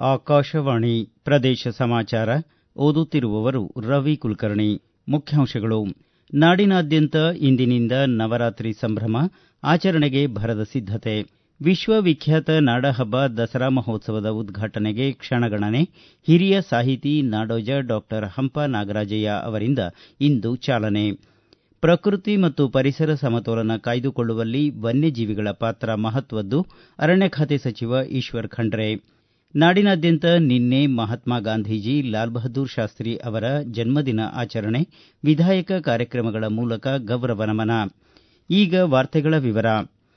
ಆಕಾಶವಾಣಿ ಪ್ರದೇಶ ಸಮಾಚಾರ ಓದುತ್ತಿರುವವರು ರವಿ ಕುಲಕರ್ಣಿ ಮುಖ್ಯಾಂಶಗಳು ನಾಡಿನಾದ್ಯಂತ ಇಂದಿನಿಂದ ನವರಾತ್ರಿ ಸಂಭ್ರಮ ಆಚರಣೆಗೆ ಭರದ ಸಿದ್ದತೆ ವಿಶ್ವವಿಖ್ಯಾತ ನಾಡಹಬ್ಬ ದಸರಾ ಮಹೋತ್ಸವದ ಉದ್ಘಾಟನೆಗೆ ಕ್ಷಣಗಣನೆ ಹಿರಿಯ ಸಾಹಿತಿ ನಾಡೋಜ ಡಾಕ್ಟರ್ ಹಂಪ ನಾಗರಾಜಯ್ಯ ಅವರಿಂದ ಇಂದು ಚಾಲನೆ ಪ್ರಕೃತಿ ಮತ್ತು ಪರಿಸರ ಸಮತೋಲನ ಕಾಯ್ದುಕೊಳ್ಳುವಲ್ಲಿ ವನ್ಯಜೀವಿಗಳ ಪಾತ್ರ ಮಹತ್ವದ್ದು ಅರಣ್ಯ ಖಾತೆ ಸಚಿವ ಈಶ್ವರ್ ಖಂಡ್ರೆ ನಾಡಿನಾದ್ಯಂತ ನಿನ್ನೆ ಮಹಾತ್ಮ ಗಾಂಧೀಜಿ ಲಾಲ್ ಬಹದ್ದೂರ್ ಶಾಸ್ತಿ ಅವರ ಜನ್ಮದಿನ ಆಚರಣೆ ವಿಧಾಯಕ ಕಾರ್ಯಕ್ರಮಗಳ ಮೂಲಕ ಗೌರವ ನಮನ ಈಗ ವಾರ್ತೆಗಳ ವಿವರ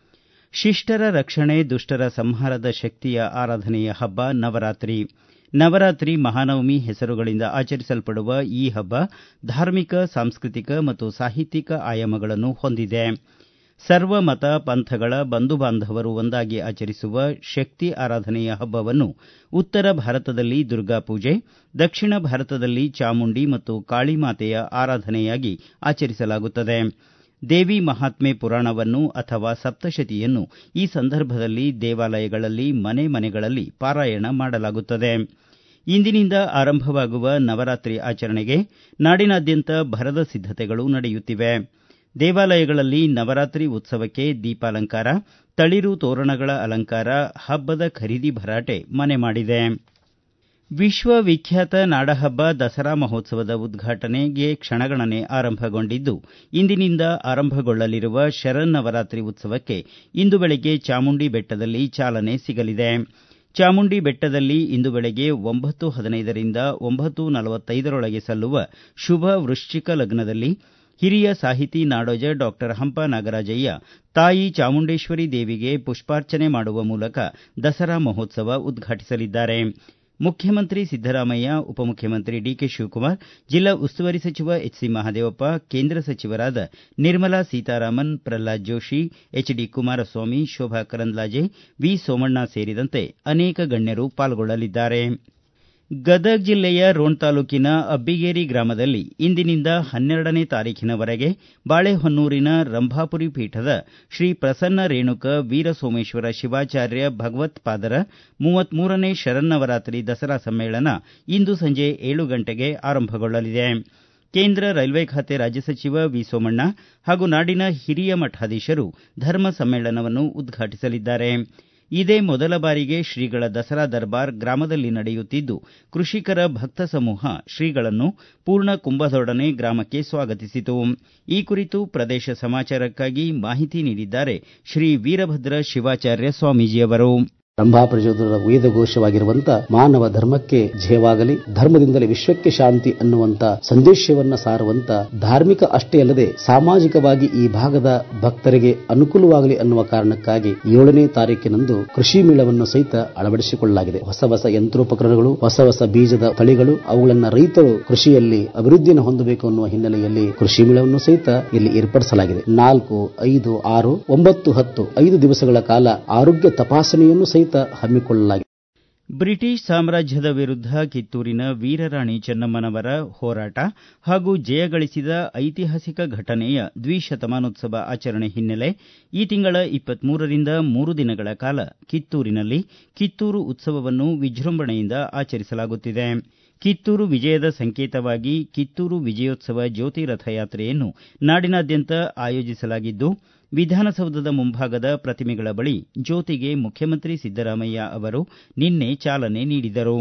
ಶಿಷ್ಟರ ರಕ್ಷಣೆ ದುಷ್ಟರ ಸಂಹಾರದ ಶಕ್ತಿಯ ಆರಾಧನೆಯ ಹಬ್ಬ ನವರಾತ್ರಿ ನವರಾತ್ರಿ ಮಹಾನವಮಿ ಹೆಸರುಗಳಿಂದ ಆಚರಿಸಲ್ಪಡುವ ಈ ಹಬ್ಬ ಧಾರ್ಮಿಕ ಸಾಂಸ್ಕೃತಿಕ ಮತ್ತು ಸಾಹಿತ್ಯಿಕ ಆಯಾಮಗಳನ್ನು ಹೊಂದಿದೆ ಸರ್ವ ಮತ ಪಂಥಗಳ ಬಂಧು ಬಾಂಧವರು ಒಂದಾಗಿ ಆಚರಿಸುವ ಶಕ್ತಿ ಆರಾಧನೆಯ ಹಬ್ಬವನ್ನು ಉತ್ತರ ಭಾರತದಲ್ಲಿ ದುರ್ಗಾಪೂಜೆ ದಕ್ಷಿಣ ಭಾರತದಲ್ಲಿ ಚಾಮುಂಡಿ ಮತ್ತು ಕಾಳಿಮಾತೆಯ ಆರಾಧನೆಯಾಗಿ ಆಚರಿಸಲಾಗುತ್ತದೆ ದೇವಿ ಮಹಾತ್ಮೆ ಪುರಾಣವನ್ನು ಅಥವಾ ಸಪ್ತಶತಿಯನ್ನು ಈ ಸಂದರ್ಭದಲ್ಲಿ ದೇವಾಲಯಗಳಲ್ಲಿ ಮನೆ ಮನೆಗಳಲ್ಲಿ ಪಾರಾಯಣ ಮಾಡಲಾಗುತ್ತದೆ ಇಂದಿನಿಂದ ಆರಂಭವಾಗುವ ನವರಾತ್ರಿ ಆಚರಣೆಗೆ ನಾಡಿನಾದ್ಯಂತ ಭರದ ಸಿದ್ದತೆಗಳು ನಡೆಯುತ್ತಿವೆ ದೇವಾಲಯಗಳಲ್ಲಿ ನವರಾತ್ರಿ ಉತ್ಸವಕ್ಕೆ ದೀಪಾಲಂಕಾರ ತಳಿರು ತೋರಣಗಳ ಅಲಂಕಾರ ಹಬ್ಬದ ಖರೀದಿ ಭರಾಟೆ ಮನೆ ಮಾಡಿದೆ ವಿಶ್ವವಿಖ್ಯಾತ ನಾಡಹಬ್ಬ ದಸರಾ ಮಹೋತ್ಸವದ ಉದ್ಘಾಟನೆಗೆ ಕ್ಷಣಗಣನೆ ಆರಂಭಗೊಂಡಿದ್ದು ಇಂದಿನಿಂದ ಆರಂಭಗೊಳ್ಳಲಿರುವ ಶರನ್ನವರಾತ್ರಿ ಉತ್ಸವಕ್ಕೆ ಇಂದು ಬೆಳಗ್ಗೆ ಚಾಮುಂಡಿ ಬೆಟ್ಟದಲ್ಲಿ ಚಾಲನೆ ಸಿಗಲಿದೆ ಚಾಮುಂಡಿ ಬೆಟ್ಟದಲ್ಲಿ ಇಂದು ಬೆಳಗ್ಗೆ ಒಂಬತ್ತು ಹದಿನೈದರಿಂದ ಒಂಬತ್ತು ನಲವತ್ತೈದರೊಳಗೆ ಸಲ್ಲುವ ಶುಭ ವೃಶ್ಚಿಕ ಲಗ್ನದಲ್ಲಿ ಹಿರಿಯ ಸಾಹಿತಿ ನಾಡೋಜ ಡಾಕ್ಟರ್ ಹಂಪ ನಾಗರಾಜಯ್ಯ ತಾಯಿ ಚಾಮುಂಡೇಶ್ವರಿ ದೇವಿಗೆ ಪುಷ್ಪಾರ್ಚನೆ ಮಾಡುವ ಮೂಲಕ ದಸರಾ ಮಹೋತ್ಸವ ಉದ್ಘಾಟಿಸಲಿದ್ದಾರೆ ಮುಖ್ಯಮಂತ್ರಿ ಸಿದ್ದರಾಮಯ್ಯ ಉಪಮುಖ್ಯಮಂತ್ರಿ ಡಿಕೆ ಶಿವಕುಮಾರ್ ಜಿಲ್ಲಾ ಉಸ್ತುವಾರಿ ಸಚಿವ ಎಚ್ ಸಿ ಮಹದೇವಪ್ಪ ಕೇಂದ್ರ ಸಚಿವರಾದ Nirmala Sitharaman Pralhad Joshi H D Kumaraswamy Shobha Karandlaje V Somanna ಸೇರಿದಂತೆ ಅನೇಕ ಗಣ್ಯರು ಪಾಲ್ಗೊಳ್ಳಲಿದ್ದಾರೆ ಗದಗ ಜಿಲ್ಲೆಯ ರೋಣ ತಾಲೂಕಿನ ಅಬ್ಬಿಗೇರಿ ಗ್ರಾಮದಲ್ಲಿ ಇಂದಿನಿಂದ ಹನ್ನೆರಡನೇ ತಾರೀಖಿನವರೆಗೆ ಬಾಳೆಹೊನ್ನೂರಿನ ರಂಭಾಪುರಿ ಪೀಠದ ಶ್ರೀ ಪ್ರಸನ್ನ ರೇಣುಕ ವೀರಸೋಮೇಶ್ವರ ಶಿವಾಚಾರ್ಯ ಭಗವತ್ಪಾದರ ಮೂವತ್ಮೂರನೇ ಶರನ್ನವರಾತ್ರಿ ದಸರಾ ಸಮ್ಮೇಳನ ಇಂದು ಸಂಜೆ ಏಳು ಗಂಟೆಗೆ ಆರಂಭಗೊಳ್ಳಲಿದೆ ಕೇಂದ್ರ ರೈಲ್ವೆ ಖಾತೆ ರಾಜ್ಯ ಸಚಿವ ವಿ ಸೋಮಣ್ಣ ಹಾಗೂ ನಾಡಿನ ಹಿರಿಯ ಮಠಾಧೀಶರು ಧರ್ಮ ಸಮ್ಮೇಳನವನ್ನು ಉದ್ಘಾಟಿಸಲಿದ್ದಾರೆ ಇದೇ ಮೊದಲ ಬಾರಿಗೆ ಶ್ರೀಗಳ ದಸರಾ ದರ್ಬಾರ್ ಗ್ರಾಮದಲ್ಲಿ ನಡೆಯುತ್ತಿದ್ದು ಕೃಷಿಕರ ಭಕ್ತ ಸಮೂಹ ಶ್ರೀಗಳನ್ನು ಪೂರ್ಣ ಕುಂಭದೊಡನೆ ಗ್ರಾಮಕ್ಕೆ ಸ್ವಾಗತಿಸಿತು ಈ ಕುರಿತು ಪ್ರದೇಶ ಸಮಾಚಾರಕ್ಕಾಗಿ ಮಾಹಿತಿ ನೀಡಿದ್ದಾರೆ ಶ್ರೀ ವೀರಭದ್ರ ಶಿವಾಚಾರ್ಯ ಸ್ವಾಮೀಜಿಯವರು ರಂಭಾಪ್ರಚೋದರ ವೇದಘೋಷವಾಗಿರುವಂತ ಮಾನವ ಧರ್ಮಕ್ಕೆ ಜಯವಾಗಲಿ ಧರ್ಮದಿಂದಲೇ ವಿಶ್ವಕ್ಕೆ ಶಾಂತಿ ಅನ್ನುವಂತ ಸಂದೇಶವನ್ನ ಸಾರುವಂತ ಧಾರ್ಮಿಕ ಅಷ್ಟೇ ಅಲ್ಲದೆ ಸಾಮಾಜಿಕವಾಗಿ ಈ ಭಾಗದ ಭಕ್ತರಿಗೆ ಅನುಕೂಲವಾಗಲಿ ಅನ್ನುವ ಕಾರಣಕ್ಕಾಗಿ ಏಳನೇ ತಾರೀಕಿನಂದು ಕೃಷಿ ಮೇಳವನ್ನು ಸಹಿತ ಅಳವಡಿಸಿಕೊಳ್ಳಲಾಗಿದೆ ಹೊಸ ಹೊಸ ಯಂತ್ರೋಪಕರಣಗಳು ಹೊಸ ಹೊಸ ಬೀಜದ ತಳಿಗಳು ಅವುಗಳನ್ನ ರೈತರು ಕೃಷಿಯಲ್ಲಿ ಅಭಿವೃದ್ಧಿಯನ್ನು ಹೊಂದಬೇಕು ಅನ್ನುವ ಹಿನ್ನೆಲೆಯಲ್ಲಿ ಕೃಷಿ ಮೇಳವನ್ನು ಸಹಿತ ಇಲ್ಲಿ ಏರ್ಪಡಿಸಲಾಗಿದೆ ನಾಲ್ಕು ಐದು ಆರು ಒಂಬತ್ತು ಹತ್ತು ಐದು ದಿವಸಗಳ ಕಾಲ ಆರೋಗ್ಯ ತಪಾಸಣೆಯನ್ನು ಸಹಿತ ಹಮ್ಮಿಕೊಳ್ಳಲಾಗಿದೆ ಬ್ರಿಟಿಷ್ ಸಾಮ್ರಾಜ್ಯದ ವಿರುದ್ಧ ಕಿತ್ತೂರಿನ ವೀರರಾಣಿ ಚೆನ್ನಮ್ಮನವರ ಹೋರಾಟ ಹಾಗೂ ಜಯಗಳಿಸಿದ ಐತಿಹಾಸಿಕ ಘಟನೆಯ ದ್ವಿಶತಮಾನೋತ್ಸವ ಆಚರಣೆ ಹಿನ್ನೆಲೆ ಈ ತಿಂಗಳ ಇಪ್ಪತ್ಮೂರರಿಂದ ಮೂರು ದಿನಗಳ ಕಾಲ ಕಿತ್ತೂರಿನಲ್ಲಿ ಕಿತ್ತೂರು ಉತ್ಸವವನ್ನು ವಿಜೃಂಭಣೆಯಿಂದ ಆಚರಿಸಲಾಗುತ್ತಿದೆ ಕಿತ್ತೂರು ವಿಜಯದ ಸಂಕೇತವಾಗಿ ಕಿತ್ತೂರು ವಿಜಯೋತ್ಸವ ಜ್ಯೋತಿ ರಥಯಾತ್ರೆಯನ್ನು ನಾಡಿನಾದ್ಯಂತ ಆಯೋಜಿಸಲಾಗಿದ್ದು ವಿಧಾನಸೌಧದ ಮುಂಭಾಗದ ಪ್ರತಿಮೆಗಳ ಬಳಿ ಜ್ಯೋತಿಗೆ ಮುಖ್ಯಮಂತ್ರಿ ಸಿದ್ದರಾಮಯ್ಯ ಅವರು ನಿನ್ನೆ ಚಾಲನೆ ನೀಡಿದರು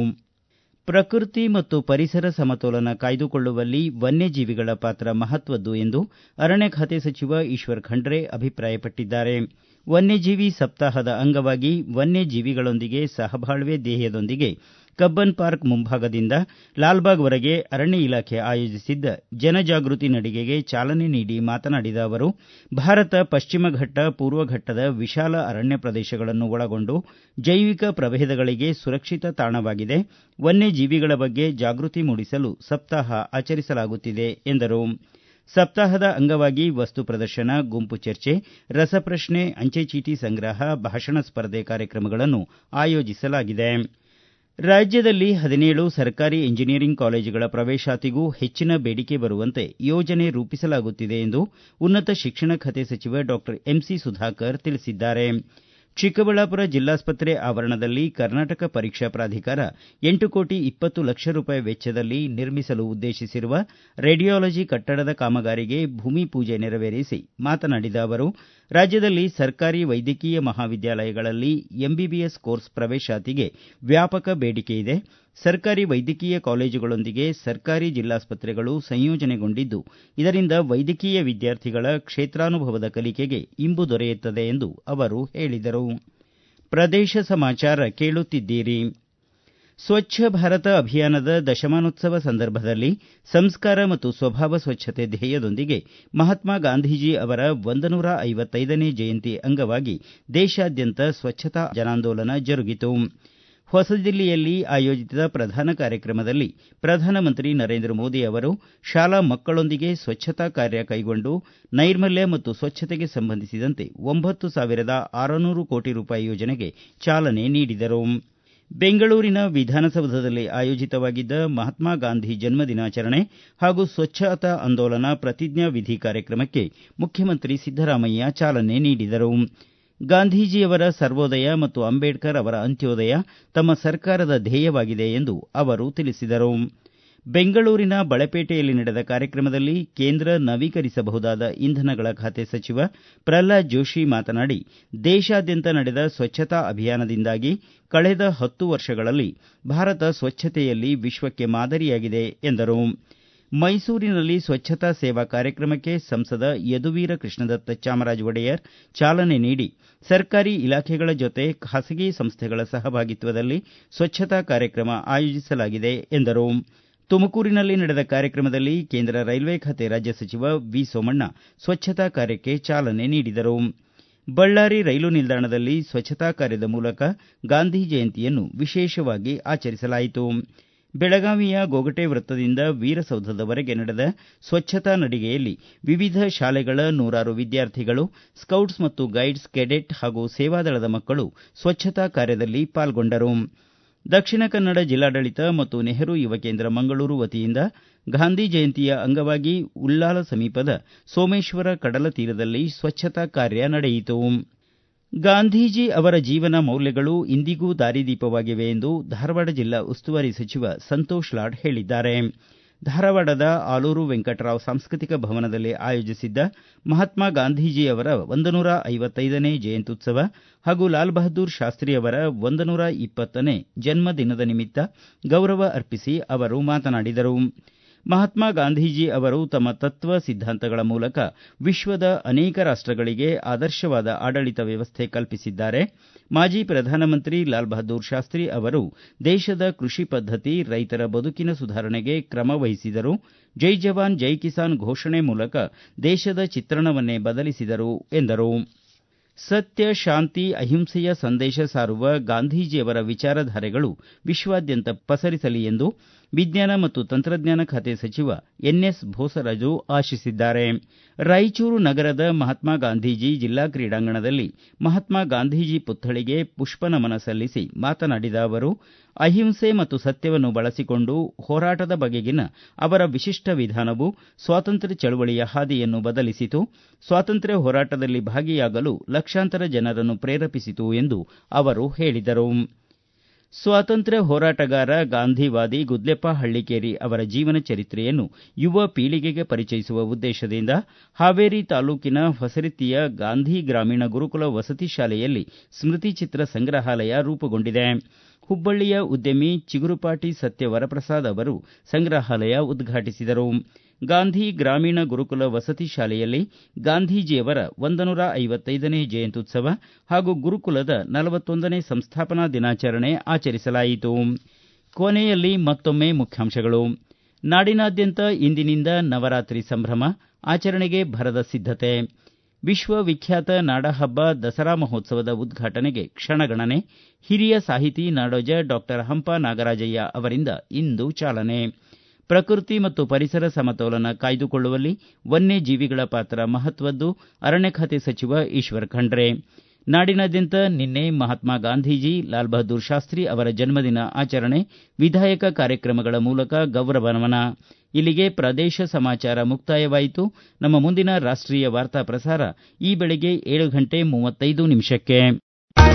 ಪ್ರಕೃತಿ ಮತ್ತು ಪರಿಸರ ಸಮತೋಲನ ಕಾಯ್ದುಕೊಳ್ಳುವಲ್ಲಿ ವನ್ಯಜೀವಿಗಳ ಪಾತ್ರ ಮಹತ್ವದ್ದು ಎಂದು ಅರಣ್ಯ ಖಾತೆ ಸಚಿವ ಈಶ್ವರ್ ಖಂಡ್ರೆ ಅಭಿಪ್ರಾಯಪಟ್ಟಿದ್ದಾರೆ ವನ್ಯಜೀವಿ ಸಪ್ತಾಹದ ಅಂಗವಾಗಿ ವನ್ಯಜೀವಿಗಳೊಂದಿಗೆ ಸಹಬಾಳ್ವೆ ಧ್ಯೇಯದೊಂದಿಗೆ ಕಬ್ಬನ್ ಪಾರ್ಕ್ ಮುಂಭಾಗದಿಂದ ಲಾಲ್ಬಾಗ್ವರೆಗೆ ಅರಣ್ಯ ಇಲಾಖೆ ಆಯೋಜಿಸಿದ್ದ ಜನಜಾಗೃತಿ ನಡಿಗೆಗೆ ಚಾಲನೆ ನೀಡಿ ಮಾತನಾಡಿದ ಅವರು ಭಾರತ ಪಶ್ಚಿಮ ಘಟ್ಟ ಪೂರ್ವ ಘಟ್ಟದ ವಿಶಾಲ ಅರಣ್ಯ ಪ್ರದೇಶಗಳನ್ನು ಒಳಗೊಂಡು ಜೈವಿಕ ಪ್ರಭೇದಗಳಿಗೆ ಸುರಕ್ಷಿತ ತಾಣವಾಗಿದೆ ವನ್ಯಜೀವಿಗಳ ಬಗ್ಗೆ ಜಾಗೃತಿ ಮೂಡಿಸಲು ಸಪ್ತಾಹ ಆಚರಿಸಲಾಗುತ್ತಿದೆ ಎಂದರು ಸಪ್ತಾಹದ ಅಂಗವಾಗಿ ವಸ್ತು ಪ್ರದರ್ಶನ ಗುಂಪು ಚರ್ಚೆ ರಸಪ್ರಶ್ನೆ ಅಂಚೆ ಚೀಟಿ ಸಂಗ್ರಹ ಭಾಷಣ ಸ್ಪರ್ಧೆ ಕಾರ್ಯಕ್ರಮಗಳನ್ನು ಆಯೋಜಿಸಲಾಗಿದೆ ರಾಜ್ಯದಲ್ಲಿ ಹದಿನೇಳು ಸರ್ಕಾರಿ ಎಂಜಿನಿಯರಿಂಗ್ ಕಾಲೇಜುಗಳ ಪ್ರವೇಶಾತಿಗೂ ಹೆಚ್ಚಿನ ಬೇಡಿಕೆ ಬರುವಂತೆ ಯೋಜನೆ ರೂಪಿಸಲಾಗುತ್ತಿದೆ ಎಂದು ಉನ್ನತ ಶಿಕ್ಷಣ ಖಾತೆ ಸಚಿವ ಡಾಕ್ಟರ್ ಎಂಸಿ ಸುಧಾಕರ್ ತಿಳಿಸಿದ್ದಾರೆ ಚಿಕ್ಕಬಳ್ಳಾಪುರ ಜಿಲ್ಲಾಸ್ಪತ್ರೆ ಆವರಣದಲ್ಲಿ ಕರ್ನಾಟಕ ಪರೀಕ್ಷಾ ಪ್ರಾಧಿಕಾರ ಎಂಟು ಕೋಟಿ ಇಪ್ಪತ್ತು ಲಕ್ಷ ರೂಪಾಯಿ ವೆಚ್ಚದಲ್ಲಿ ನಿರ್ಮಿಸಲು ಉದ್ದೇಶಿಸಿರುವ ರೇಡಿಯಾಲಜಿ ಕಟ್ಟಡದ ಕಾಮಗಾರಿಗೆ ಭೂಮಿ ಪೂಜೆ ನೆರವೇರಿಸಿ ಮಾತನಾಡಿದ ಅವರು ರಾಜ್ಯದಲ್ಲಿ ಸರ್ಕಾರಿ ವೈದ್ಯಕೀಯ ಮಹಾವಿದ್ಯಾಲಯಗಳಲ್ಲಿ ಎಂಬಿಬಿಎಸ್ ಕೋರ್ಸ್ ಪ್ರವೇಶಾತಿಗೆ ವ್ಯಾಪಕ ಬೇಡಿಕೆ ಇದೆ ಸರ್ಕಾರಿ ವೈದ್ಯಕೀಯ ಕಾಲೇಜುಗಳೊಂದಿಗೆ ಸರ್ಕಾರಿ ಜಿಲ್ಲಾಸ್ಪತ್ರೆಗಳು ಸಂಯೋಜನೆಗೊಂಡಿದ್ದು ಇದರಿಂದ ವೈದ್ಯಕೀಯ ವಿದ್ಯಾರ್ಥಿಗಳ ಕ್ಷೇತ್ರಾನುಭವದ ಕಲಿಕೆಗೆ ಇಂಬು ದೊರೆಯುತ್ತದೆ ಎಂದು ಅವರು ಹೇಳಿದರು ಪ್ರದೇಶ ಸಮಾಚಾರ ಕೇಳುತ್ತಿದ್ದೀರಿ ಸ್ವಚ್ಛ ಭಾರತ ಅಭಿಯಾನದ ದಶಮಾನೋತ್ಸವ ಸಂದರ್ಭದಲ್ಲಿ ಸಂಸ್ಕಾರ ಮತ್ತು ಸ್ವಭಾವ ಸ್ವಚ್ಛತೆ ಧ್ಯೇಯದೊಂದಿಗೆ ಮಹಾತ್ಮ ಗಾಂಧೀಜಿ ಅವರ ಒಂದನೂರ ಐವತ್ತೈದನೇ ಜಯಂತಿ ಅಂಗವಾಗಿ ದೇಶಾದ್ಯಂತ ಸ್ವಚ್ಛತಾ ಜನಾಂದೋಲನ ಜರುಗಿತು ಹೊಸದಿಲ್ಲಿಯಲ್ಲಿ ಆಯೋಜಿತ ಪ್ರಧಾನ ಕಾರ್ಯಕ್ರಮದಲ್ಲಿ ಪ್ರಧಾನಮಂತ್ರಿ ನರೇಂದ್ರ ಮೋದಿ ಅವರು ಶಾಲಾ ಮಕ್ಕಳೊಂದಿಗೆ ಸ್ವಚ್ಛತಾ ಕಾರ್ಯ ಕೈಗೊಂಡು ನೈರ್ಮಲ್ಯ ಮತ್ತು ಸ್ವಚ್ಛತೆಗೆ ಸಂಬಂಧಿಸಿದಂತೆ ಒಂಬತ್ತು ಸಾವಿರದ ಆರುನೂರು ಕೋಟಿ ರೂಪಾಯಿ ಯೋಜನೆಗೆ ಚಾಲನೆ ನೀಡಿದರು ಬೆಂಗಳೂರಿನ ವಿಧಾನಸೌಧದಲ್ಲಿ ಆಯೋಜಿತವಾಗಿದ್ದ ಮಹಾತ್ಮ ಗಾಂಧಿ ಜನ್ಮ ದಿನಾಚರಣೆ ಹಾಗೂ ಸ್ವಚ್ಛತಾ ಆಂದೋಲನ ಪ್ರತಿಜ್ಞಾ ವಿಧಿ ಕಾರ್ಯಕ್ರಮಕ್ಕೆ ಮುಖ್ಯಮಂತ್ರಿ ಸಿದ್ದರಾಮಯ್ಯ ಚಾಲನೆ ನೀಡಿದರು ಗಾಂಧೀಜಿಯವರ ಸರ್ವೋದಯ ಮತ್ತು ಅಂಬೇಡ್ಕರ್ ಅವರ ಅಂತ್ಯೋದಯ ತಮ್ಮ ಸರ್ಕಾರದ ಧ್ಯೇಯವಾಗಿದೆ ಎಂದು ಅವರು ತಿಳಿಸಿದರು ಬೆಂಗಳೂರಿನ ಬಳಪೇಟೆಯಲ್ಲಿ ನಡೆದ ಕಾರ್ಯಕ್ರಮದಲ್ಲಿ ಕೇಂದ್ರ ನವೀಕರಿಸಬಹುದಾದ ಇಂಧನಗಳ ಖಾತೆ ಸಚಿವ ಪ್ರಹ್ಲಾದ್ ಜೋಶಿ ಮಾತನಾಡಿ ದೇಶಾದ್ಯಂತ ನಡೆದ ಸ್ವಚ್ಛತಾ ಅಭಿಯಾನದಿಂದಾಗಿ ಕಳೆದ ಹತ್ತು ವರ್ಷಗಳಲ್ಲಿ ಭಾರತ ಸ್ವಚ್ಛತೆಯಲ್ಲಿ ವಿಶ್ವಕ್ಕೆ ಮಾದರಿಯಾಗಿದೆ ಎಂದರು ಮೈಸೂರಿನಲ್ಲಿ ಸ್ವಚ್ಛತಾ ಸೇವಾ ಕಾರ್ಯಕ್ರಮಕ್ಕೆ ಸಂಸದ ಯದುವೀರ ಕೃಷ್ಣದತ್ತ ಚಾಮರಾಜ ಒಡೆಯರ್ ಚಾಲನೆ ನೀಡಿ ಸರ್ಕಾರಿ ಇಲಾಖೆಗಳ ಜೊತೆ ಖಾಸಗಿ ಸಂಸ್ಥೆಗಳ ಸಹಭಾಗಿತ್ವದಲ್ಲಿ ಸ್ವಚ್ಛತಾ ಕಾರ್ಯಕ್ರಮ ಆಯೋಜಿಸಲಾಗಿದೆ ಎಂದರು ತುಮಕೂರಿನಲ್ಲಿ ನಡೆದ ಕಾರ್ಯಕ್ರಮದಲ್ಲಿ ಕೇಂದ್ರ ರೈಲ್ವೆ ಖಾತೆ ರಾಜ್ಯ ಸಚಿವ ವಿ ಸೋಮಣ್ಣ ಸ್ವಚ್ಛತಾ ಕಾರ್ಯಕ್ಕೆ ಚಾಲನೆ ನೀಡಿದರು ಬಳ್ಳಾರಿ ರೈಲು ನಿಲ್ದಾಣದಲ್ಲಿ ಸ್ವಚ್ಛತಾ ಕಾರ್ಯದ ಮೂಲಕ ಗಾಂಧಿ ಜಯಂತಿಯನ್ನು ವಿಶೇಷವಾಗಿ ಆಚರಿಸಲಾಯಿತು ಬೆಳಗಾವಿಯ ಗೋಗಟೆ ವೃತ್ತದಿಂದ ವೀರಸೌಧದವರೆಗೆ ನಡೆದ ಸ್ವಚ್ಛತಾ ನಡಿಗೆಯಲ್ಲಿ ವಿವಿಧ ಶಾಲೆಗಳ ನೂರಾರು ವಿದ್ಯಾರ್ಥಿಗಳು ಸ್ಕೌಟ್ಸ್ ಮತ್ತು ಗೈಡ್ಸ್ ಕೆಡೆಟ್ ಹಾಗೂ ಸೇವಾದಳದ ಮಕ್ಕಳು ಸ್ವಚ್ಛತಾ ಕಾರ್ಯದಲ್ಲಿ ಪಾಲ್ಗೊಂಡರು ದಕ್ಷಿಣ ಕನ್ನಡ ಜಿಲ್ಲಾಡಳಿತ ಮತ್ತು ನೆಹರು ಯುವ ಕೇಂದ್ರ ಮಂಗಳೂರು ವತಿಯಿಂದ ಗಾಂಧಿ ಜಯಂತಿಯ ಅಂಗವಾಗಿ ಉಳ್ಳಾಲ ಸಮೀಪದ ಸೋಮೇಶ್ವರ ಕಡಲ ತೀರದಲ್ಲಿ ಸ್ವಚ್ಛತಾ ಕಾರ್ಯ ನಡೆಯಿತು ಗಾಂಧೀಜಿ ಅವರ ಜೀವನ ಮೌಲ್ಯಗಳು ಇಂದಿಗೂ ದಾರಿದೀಪವಾಗಿವೆ ಎಂದು ಧಾರವಾಡ ಜಿಲ್ಲಾ ಉಸ್ತುವಾರಿ ಸಚಿವ ಸಂತೋಷ್ ಲಾಡ್ ಹೇಳಿದ್ದಾರೆ ಧಾರವಾಡದ ಆಲೂರು ವೆಂಕಟರಾವ್ ಸಾಂಸ್ಕೃತಿಕ ಭವನದಲ್ಲಿ ಆಯೋಜಿಸಿದ್ದ ಮಹಾತ್ಮ ಗಾಂಧೀಜಿ ಅವರ ಒಂದನೂರ ಐವತ್ತೈದನೇ ಜಯಂತ್ಯುತ್ಸವ ಹಾಗೂ ಲಾಲ್ ಬಹದ್ದೂರ್ ಶಾಸ್ತ್ರಿ ಅವರ ಒಂದನೂರ ಇಪ್ಪತ್ತನೇ ಜನ್ಮ ದಿನದ ನಿಮಿತ್ತ ಗೌರವ ಅರ್ಪಿಸಿ ಅವರು ಮಾತನಾಡಿದರು ಮಹಾತ್ಮ ಗಾಂಧೀಜಿ ಅವರು ತಮ್ಮ ತತ್ವ ಸಿದ್ಧಾಂತಗಳ ಮೂಲಕ ವಿಶ್ವದ ಅನೇಕ ರಾಷ್ಟಗಳಿಗೆ ಆದರ್ಶವಾದ ಆಡಳಿತ ವ್ಯವಸ್ಥೆ ಕಲ್ಪಿಸಿದ್ದಾರೆ ಮಾಜಿ ಪ್ರಧಾನಮಂತ್ರಿ ಲಾಲ್ ಬಹದ್ದೂರ್ ಶಾಸ್ತ್ರಿ ಅವರು ದೇಶದ ಕೃಷಿ ಪದ್ಧತಿ ರೈತರ ಬದುಕಿನ ಸುಧಾರಣೆಗೆ ಕ್ರಮ ವಹಿಸಿದರು ಜೈ ಜವಾನ್ ಜೈ ಕಿಸಾನ್ ಘೋಷಣೆ ಮೂಲಕ ದೇಶದ ಚಿತ್ರಣವನ್ನೇ ಬದಲಿಸಿದರು ಎಂದರು ಸತ್ಯ ಶಾಂತಿ ಅಹಿಂಸೆಯ ಸಂದೇಶ ಸಾರುವ ಗಾಂಧೀಜಿಯವರ ವಿಚಾರಧಾರೆಗಳು ವಿಶ್ವಾದ್ಯಂತ ಪಸರಿಸಲಿ ಎಂದು ವಿಜ್ಞಾನ ಮತ್ತು ತಂತ್ರಜ್ಞಾನ ಖಾತೆ ಸಚಿವ ಎನ್ಎಸ್ ಬೋಸರಾಜು ಆಶಿಸಿದ್ದಾರೆ ರಾಯಚೂರು ನಗರದ ಮಹಾತ್ಮ ಗಾಂಧೀಜಿ ಜಿಲ್ಲಾ ಕ್ರೀಡಾಂಗಣದಲ್ಲಿ ಮಹಾತ್ಮ ಗಾಂಧೀಜಿ ಪುತ್ಥಳಿಗೆ ಪುಷ್ಪನಮನ ಸಲ್ಲಿಸಿ ಮಾತನಾಡಿದ ಅವರು ಅಹಿಂಸೆ ಮತ್ತು ಸತ್ಯವನ್ನು ಬಳಸಿಕೊಂಡು ಹೋರಾಟದ ಬಗೆಗಿನ ಅವರ ವಿಶಿಷ್ಟ ವಿಧಾನವು ಸ್ವಾತಂತ್ರ್ಯ ಚಳವಳಿಯ ಹಾದಿಯನ್ನು ಬದಲಿಸಿತು ಸ್ವಾತಂತ್ರ್ಯ ಹೋರಾಟದಲ್ಲಿ ಭಾಗಿಯಾಗಲು ಲಕ್ಷಾಂತರ ಜನರನ್ನು ಪ್ರೇರೇಪಿಸಿತು ಎಂದು ಅವರು ಹೇಳಿದರು ಸ್ವಾತಂತ್ರ್ಯ ಹೋರಾಟಗಾರ ಗಾಂಧಿವಾದಿ ಗುದ್ಲೆಪ್ಪ ಹಳ್ಳಿಕೇರಿ ಅವರ ಜೀವನ ಚರಿತ್ರೆಯನ್ನು ಯುವ ಪೀಳಿಗೆಗೆ ಪರಿಚಯಿಸುವ ಉದ್ದೇಶದಿಂದ ಹಾವೇರಿ ತಾಲೂಕಿನ ಹೊಸರಿತ್ತಿಯ ಗಾಂಧಿ ಗ್ರಾಮೀಣ ಗುರುಕುಲ ವಸತಿ ಶಾಲೆಯಲ್ಲಿ ಸ್ಮೃತಿ ಚಿತ್ರ ಸಂಗ್ರಹಾಲಯ ರೂಪುಗೊಂಡಿದೆ ಹುಬ್ಬಳ್ಳಿಯ ಉದ್ಯಮಿ ಚಿಗುರುಪಾಟಿ ಸತ್ಯ ವರಪ್ರಸಾದ್ ಅವರು ಸಂಗ್ರಹಾಲಯ ಉದ್ಘಾಟಿಸಿದರು ಗಾಂಧಿ ಗ್ರಾಮೀಣ ಗುರುಕುಲ ವಸತಿ ಶಾಲೆಯಲ್ಲಿ ಗಾಂಧೀಜಿಯವರ ಒಂದನೂರ ಐವತ್ತೈದನೇ ಜಯಂತ್ಯುತ್ಸವ ಹಾಗೂ ಗುರುಕುಲದ ನಲವತ್ತೊಂದನೇ ಸಂಸ್ಥಾಪನಾ ದಿನಾಚರಣೆ ಆಚರಿಸಲಾಯಿತು ಕೊನೆಯಲ್ಲಿ ಮತ್ತೊಮ್ಮೆ ಮುಖ್ಯಾಂಶಗಳು ನಾಡಿನಾದ್ಯಂತ ಇಂದಿನಿಂದ ನವರಾತ್ರಿ ಸಂಭ್ರಮ ಆಚರಣೆಗೆ ಭರದ ಸಿದ್ಧತೆ ವಿಶ್ವವಿಖ್ಯಾತ ನಾಡಹಬ್ಬ ದಸರಾ ಮಹೋತ್ಸವದ ಉದ್ಘಾಟನೆಗೆ ಕ್ಷಣಗಣನೆ ಹಿರಿಯ ಸಾಹಿತಿ ನಾಡೋಜ ಡಾಕ್ಟರ್ ಹಂಪ ನಾಗರಾಜಯ್ಯ ಅವರಿಂದ ಇಂದು ಚಾಲನೆ ಪ್ರಕೃತಿ ಮತ್ತು ಪರಿಸರ ಸಮತೋಲನ ಕಾಯ್ದುಕೊಳ್ಳುವಲ್ಲಿ ವನ್ಯಜೀವಿಗಳ ಪಾತ್ರ ಮಹತ್ವದ್ದು ಅರಣ್ಯ ಖಾತೆ ಸಚಿವ ಈಶ್ವರ ಖಂಡ್ರೆ ನಾಡಿನಾದ್ಯಂತ ನಿನ್ನೆ ಮಹಾತ್ಮ ಗಾಂಧೀಜಿ ಲಾಲ್ ಬಹದ್ದೂರ್ ಶಾಸ್ತ್ರಿ ಅವರ ಜನ್ಮದಿನ ಆಚರಣೆ ವಿಧಾಯಕ ಕಾರ್ಯಕ್ರಮಗಳ ಮೂಲಕ ಗೌರವ ನಮನ ಇಲ್ಲಿಗೆ ಪ್ರದೇಶ ಸಮಾಚಾರ ಮುಕ್ತಾಯವಾಯಿತು ನಮ್ಮ ಮುಂದಿನ ರಾಷ್ಟೀಯ ವಾರ್ತಾ ಪ್ರಸಾರ ಈ ಬೆಳಗ್ಗೆ ಏಳು ಗಂಟೆ ಮೂವತ್ತೈದು ನಿಮಿಷಕ್ಕೆ